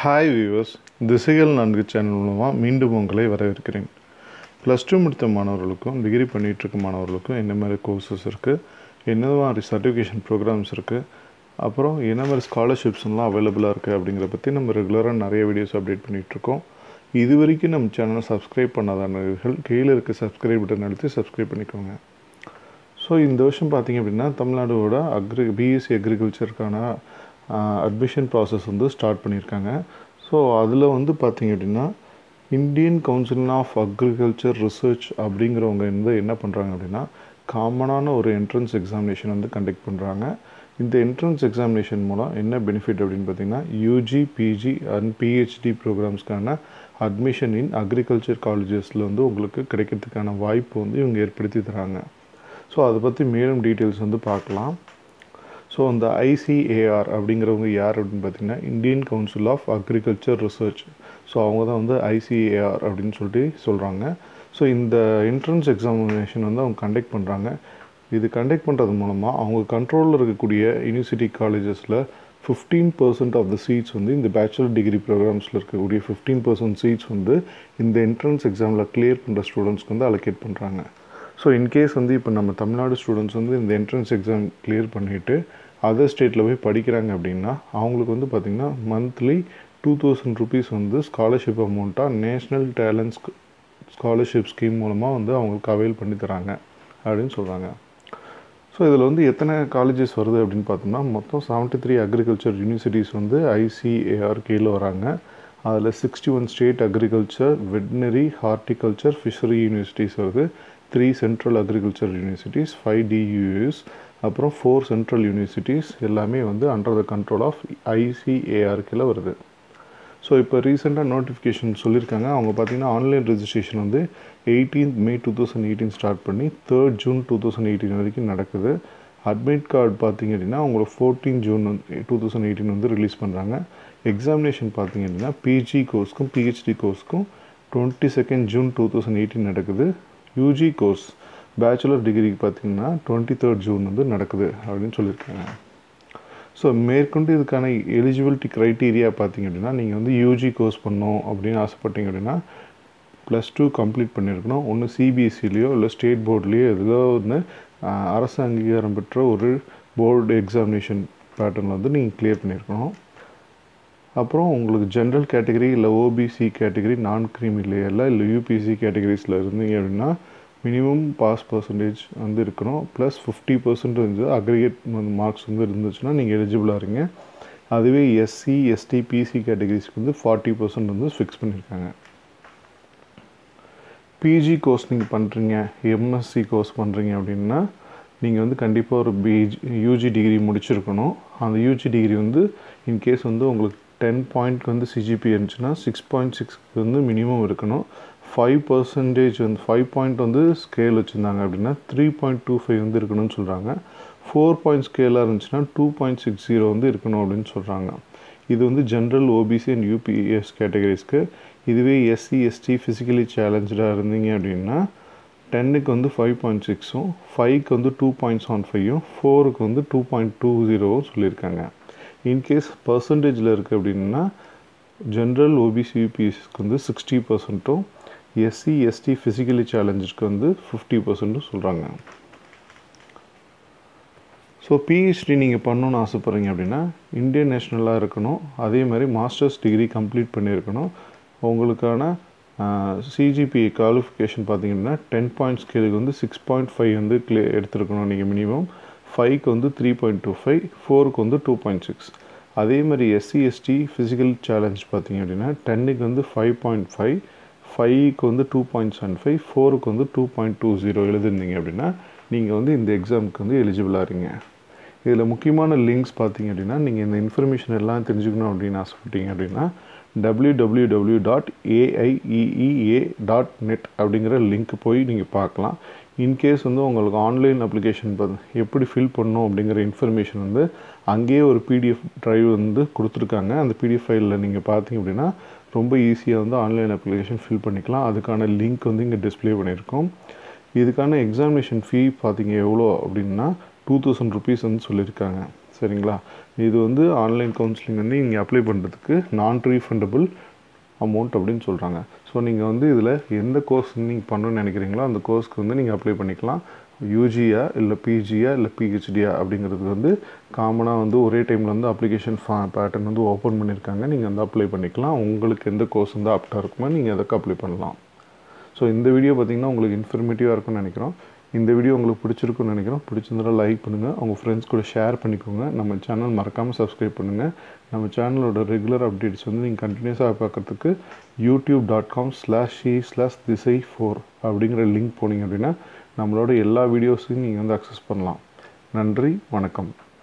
hi viewers திசைகள் நான்கு channel மூலமாக மீண்டும் உங்களை வரவேற்கிறேன் ப்ளஸ் டூ முடித்த மாணவர்களுக்கும் டிகிரி பண்ணிகிட்ருக்க மாணவர்களுக்கும் என்ன மாதிரி கோர்சஸ் இருக்குது என்ன மாதிரி சர்டிஃபிகேஷன் ப்ரோக்ராம்ஸ் இருக்குது அப்புறம் என்ன மாதிரி ஸ்காலர்ஷிப்ஸ்லாம் அவைலபிளாக இருக்குது அப்படிங்கிற பற்றி நம்ம ரெகுலராக நிறைய வீடியோஸ் அப்டேட் பண்ணிகிட்ருக்கோம் இது வரைக்கும் நம்ம சேனலை சப்ஸ்கிரைப் பண்ணாதவர்கள் கீழே இருக்க சப்ஸ்கிரைப் பட்டன் அழுத்தி சப்ஸ்கிரைப் பண்ணிக்கோங்க ஸோ இந்த வருஷம் பார்த்தீங்க அப்படின்னா தமிழ்நாடோட அக்ரி பிஎஸ்சி அக்ரிகல்ச்சருக்கான அட்மிஷன் ப்ராசஸ் வந்து ஸ்டார்ட் பண்ணியிருக்காங்க ஸோ அதில் வந்து பார்த்தீங்க அப்படின்னா Indian council of agriculture research அப்படிங்கிறவங்க வந்து என்ன பண்ணுறாங்க அப்படின்னா காமனான ஒரு என்ட்ரன்ஸ் எக்ஸாமினேஷன் வந்து கண்டக்ட் பண்ணுறாங்க இந்த என்ட்ரன்ஸ் எக்ஸாமினேஷன் மூலம் என்ன பெனிஃபிட் அப்படின்னு பார்த்தீங்கன்னா யூஜி பிஜி அண்ட் பிஹெச்டி ப்ரோக்ராம்ஸ்க்கான அட்மிஷன் இன் அக்ரிகல்ச்சர் காலேஜஸில் வந்து உங்களுக்கு கிடைக்கிறதுக்கான வாய்ப்பு வந்து இவங்க ஏற்படுத்தி தராங்க ஸோ அதை பற்றி மேலும் டீட்டெயில்ஸ் வந்து பார்க்கலாம் ஸோ அந்த ஐசிஏஆர் அப்படிங்கிறவங்க யார் அப்படின்னு பார்த்தீங்கன்னா Indian council of agriculture research so அவங்க தான் வந்து ஐசிஏஆர் அப்படின்னு சொல்லிட்டு சொல்கிறாங்க ஸோ இந்த என்ட்ரன்ஸ் எக்ஸாமினேஷன் வந்து அவங்க கண்டக்ட் பண்ணுறாங்க இது கண்டக்ட் பண்ணுறது மூலமாக அவங்க கண்ட்ரோலில் இருக்கக்கூடிய யூனிவர்சிட்டி காலேஜஸில் fifteen percent of the seats வந்து இந்த பேச்சுலர் டிகிரி ப்ரோக்ராம்ஸில் இருக்கக்கூடிய ஃபிஃப்டீன் பர்சன்ட் சீட்ஸ் வந்து இந்த என்ட்ரன்ஸ் எக்ஸாமில் கிளியர் பண்ணுற ஸ்டூடெண்ட்ஸ்க்கு வந்து அலோகேட் பண்ணுறாங்க ஸோ இன்கேஸ் வந்து இப்போ நம்ம தமிழ்நாடு ஸ்டூடெண்ட்ஸ் வந்து இந்த என்ட்ரன்ஸ் எக்ஸாம் கிளியர் பண்ணிவிட்டு அதர் ஸ்டேட்டில் போய் படிக்கிறாங்க அப்படின்னா அவங்களுக்கு வந்து பார்த்திங்கன்னா மந்த்லி டூ தௌசண்ட் ருபீஸ் வந்து ஸ்காலர்ஷிப் அமௌண்ட்டாக நேஷ்னல் டேலண்ட்ஸ் ஸ்காலர்ஷிப் ஸ்கீம் மூலமாக வந்து அவங்களுக்கு அவைல் பண்ணி தராங்க அப்படின்னு சொல்கிறாங்க ஸோ இதில் வந்து எத்தனை காலேஜஸ் வருது அப்படின்னு பார்த்தோம்னா மொத்தம் செவன்ட்டி த்ரீ அக்ரிகல்ச்சர் யூனிவர்சிட்டிஸ் வந்து ஐசிஏஆர் கீழே வராங்க அதில் sixty one state agriculture veterinary horticulture fishery universities வருது three central agriculture universities five DUs அப்புறம் ஃபோர் சென்ட்ரல் யூனிவர்சிட்டிஸ் எல்லாமே வந்து under the control of ICAR கீழே வருது ஸோ இப்போ ரீசெண்டாக நோட்டிஃபிகேஷன் சொல்லியிருக்காங்க அவங்க பார்த்தீங்கன்னா ஆன்லைன் ரெஜிஸ்ட்ரேஷன் வந்து eighteenth May two thousand eighteen start பண்ணி third June two thousand eighteen வரைக்கும் நடக்குது அட்மிட் கார்டு பார்த்தீங்க அப்படின்னா அவங்களோட ஃபோர்டீன் ஜூன் வந்து டூ தௌசண்ட் எயிட்டீன் வந்து ரிலீஸ் பண்ணுறாங்க எக்ஸாமினேஷன் பார்த்தீங்க அப்படின்னா பிஜி கோர்ஸ்க்கும் பிஹெச்டி கோர்ஸ்க்கும் twenty second June two thousand eighteen நடக்குது யூஜி கோர்ஸ் பேச்சுலர் டிகிரிக்கு பார்த்தீங்கன்னா டுவெண்ட்டி தேர்ட் ஜூன் வந்து நடக்குது அப்படின்னு சொல்லியிருக்காங்க ஸோ மேற்கொண்டு இதுக்கான எலிஜிபிலிட்டி க்ரைட்டீரியா பார்த்தீங்க அப்படின்னா நீங்கள் வந்து யூஜி கோர்ஸ் பண்ணோம் அப்படின்னு ஆசைப்பட்டீங்க அப்படின்னா ப்ளஸ் டூ கம்ப்ளீட் பண்ணியிருக்கணும் ஒன்று சிபிஎஸ்சிலேயோ இல்லை ஸ்டேட் போர்ட்லேயோ எதுலோ ஒன்று அரசு அங்கீகாரம் பெற்ற ஒரு போர்டு எக்ஸாமினேஷன் பேட்டர்னில் வந்து நீங்கள் கிளியர் பண்ணியிருக்கணும் அப்புறம் உங்களுக்கு ஜென்ரல் கேட்டகரி இல்லை ஓபிசி கேட்டகரி நான் கிரீமி லேயரில் இல்லை யூபிசி கேட்டகரிஸில் இருந்தீங்க அப்படின்னா மினிமம் பாஸ் பர்சன்டேஜ் வந்து இருக்கணும் ப்ளஸ் ஃபிஃப்டி பர்சன்ட் வந்து அக்ரிகேட் மார்க்ஸ் வந்து இருந்துச்சுன்னா நீங்கள் எலிஜிபிளாக இருங்க அதுவே எஸ்சி எஸ்டி பிசி கேட்டகரிஸ்க்கு வந்து ஃபார்ட்டி பர்சன்ட் வந்து ஃபிக்ஸ் பண்ணியிருக்காங்க பிஜி கோர்ஸ் நீங்கள் பண்ணுறீங்க எம்எஸ்சி கோர்ஸ் பண்ணுறீங்க அப்படின்னா நீங்கள் வந்து கண்டிப்பாக ஒரு பிஜி யூஜி டிகிரி முடிச்சிருக்கணும் அந்த யூஜி டிகிரி வந்து இன்கேஸ் வந்து உங்களுக்கு டென் பாயிண்ட்க்கு வந்து சிஜிபி இருந்துச்சுன்னா சிக்ஸ் பாயிண்ட் சிக்ஸ்க்கு வந்து மினிமம் இருக்கணும் ஃபைவ் பர்சன்டேஜ் வந்து ஃபைவ் பாயிண்ட் வந்து ஸ்கேல் வச்சுருந்தாங்க அப்படின்னா த்ரீ பாயிண்ட் டூ ஃபைவ் வந்து இருக்கணும்னு சொல்கிறாங்க ஃபோர் பாயிண்ட் ஸ்கேலாக இருந்துச்சுன்னா டூ பாயிண்ட் சிக்ஸ் ஜீரோ வந்து இருக்கணும் அப்படின்னு சொல்கிறாங்க இது வந்து ஜென்ரல் ஓபிசி அண்ட் யூபிஎஸ் கேட்டகரிஸ்க்கு இதுவே எஸ்சி எஸ்டி ஃபிசிக்கலி சேலஞ்சாக இருந்தீங்க அப்படின்னா டென்னுக்கு வந்து ஃபைவ் பாயிண்ட் சிக்ஸும் ஃபைவ்க்கு வந்து டூ பாயிண்ட் செவன் ஃபைவும் ஃபோருக்கு வந்து டூ பாயிண்ட் டூ ஜீரோவும் சொல்லியிருக்காங்க இன்கேஸ் பர்சன்டேஜில் இருக்குது அப்படின்னா ஜென்ரல் ஓபிசி யூபிஎஸ்க்கு வந்து சிக்ஸ்டி பர்சன்ட்டும் எஸ்சி எஸ்டி ஃபிசிக்கலி சேலஞ்சுக்கு வந்து ஃபிஃப்டி பர்சன்ட்டும் சொல்கிறாங்க ஸோ பிஹெச்டி நீங்கள் பண்ணணுன்னு ஆசைப்பட்றீங்க அப்படின்னா இந்தியன் நேஷ்னலாக இருக்கணும் அதே மாதிரி மாஸ்டர்ஸ் டிகிரி கம்ப்ளீட் பண்ணியிருக்கணும் உங்களுக்கான சிஜிபிஏ குவாலிஃபிகேஷன் பார்த்தீங்கன்னா டென் பாயிண்ட் ஸ்கேலுக்கு வந்து சிக்ஸ் பாயிண்ட் ஃபைவ் வந்து கிளே எடுத்துருக்கணும் நீங்கள் மினிமம் ஃபைவ்க்கு வந்து த்ரீ பாயிண்ட் டூ ஃபைவ் ஃபோருக்கு வந்து டூ பாயிண்ட் சிக்ஸ் அதே மாதிரி எஸ்சி எஸ்டி ஃபிசிக்கல் சேலஞ்ச் பார்த்தீங்க அப்படின்னா டென்னுக்கு வந்து ஃபைவ் பாயிண்ட் ஃபைவ் ஃபைவ்க்கு வந்து டூ பாயிண்ட் செவன் ஃபைவ் ஃபோருக்கு வந்து டூ பாயிண்ட் டூ ஜீரோ எழுதுனீங்க அப்படின்னா நீங்கள் வந்து இந்த எக்ஸாமுக்கு வந்து எலிஜிபிளாக இருங்க இதில் முக்கியமான லிங்க்ஸ் பார்த்தீங்க அப்படின்னா நீங்கள் இந்த இன்ஃபர்மேஷன் எல்லாம் தெரிஞ்சுக்கணும் அப்படின்னு ஆசைப்பட்டீங்க அப்படின்னா W W W dot AIEEA dot net அப்படிங்கிற லிங்க் போய் நீங்கள் பார்க்கலாம் இன்கேஸ் வந்து உங்களுக்கு ஆன்லைன் அப்ளிகேஷன் எப்படி ஃபில் பண்ணணும் அப்படிங்கிற இன்ஃபர்மேஷன் வந்து அங்கேயே ஒரு பிடிஎஃப் ட்ரைவ் வந்து கொடுத்துருக்காங்க அந்த பிடிஎஃப் ஃபைலில் நீங்கள் பார்த்தீங்க அப்படின்னா ரொம்ப ஈஸியாக வந்து ஆன்லைன் அப்ளிகேஷன் ஃபில் பண்ணிக்கலாம் அதுக்கான லிங்க் வந்து இங்கே டிஸ்பிளே பண்ணியிருக்கோம் இதுக்கான எக்ஸாமினேஷன் ஃபீ பார்த்தீங்க எவ்வளோ அப்படின்னா டூ தௌசண்ட் ருபீஸ் வந்து சொல்லியிருக்காங்க சரிங்களா இது வந்து ஆன்லைன் கவுன்சிலிங் வந்து நீங்கள் அப்ளை பண்ணுறதுக்கு நான் ரீஃபண்டபிள் அமௌண்ட் அப்படின்னு சொல்கிறாங்க ஸோ நீங்கள் வந்து இதில் எந்த கோர்ஸ் நீங்கள் பண்ணணும்னு நினைக்கிறீங்களோ அந்த கோர்ஸ்க்கு வந்து நீங்கள் அப்ளை பண்ணிக்கலாம் யூஜியா இல்லை பிஜியா இல்லை பிஹெச்டியா அப்படிங்கிறது வந்து காமனாக வந்து ஒரே டைமில் வந்து அப்ளிகேஷன் ஃபா பேட்டர்ன் வந்து ஓப்பன் பண்ணியிருக்காங்க நீங்கள் வந்து அப்ளை பண்ணிக்கலாம் உங்களுக்கு எந்த கோர்ஸ் வந்து ஆப்டாக இருக்குமோ நீங்கள் அதுக்கு அப்ளை பண்ணலாம் ஸோ இந்த வீடியோ பார்த்திங்கன்னா உங்களுக்கு இன்ஃபர்மேட்டிவாக இருக்கும்னு நினைக்கிறோம் இந்த வீடியோ உங்களுக்கு பிடிச்சிருக்குன்னு நினைக்கிறோம் பிடிச்சிருந்தாலும் லைக் பண்ணுங்கள் உங்கள் ஃப்ரெண்ட்ஸ் கூட ஷேர் பண்ணிக்கோங்க நம்ம சேனல் மறக்காமல் சப்ஸ்கிரைப் பண்ணுங்கள் நம்ம சேனலோட ரெகுலர் அப்டேட்ஸ் வந்து நீங்கள் கண்டினியூஸாக பார்க்குறதுக்கு யூடியூப் டாட் காம் ஸ்லாஷ் ஷி ஸ்லாஷ் திசை ஃபோர் அப்படிங்கிற லிங்க் போனீங்க அப்படின்னா நம்மளோட எல்லா வீடியோஸையும் நீங்கள் வந்து அக்சஸ் பண்ணலாம் நன்றி வணக்கம்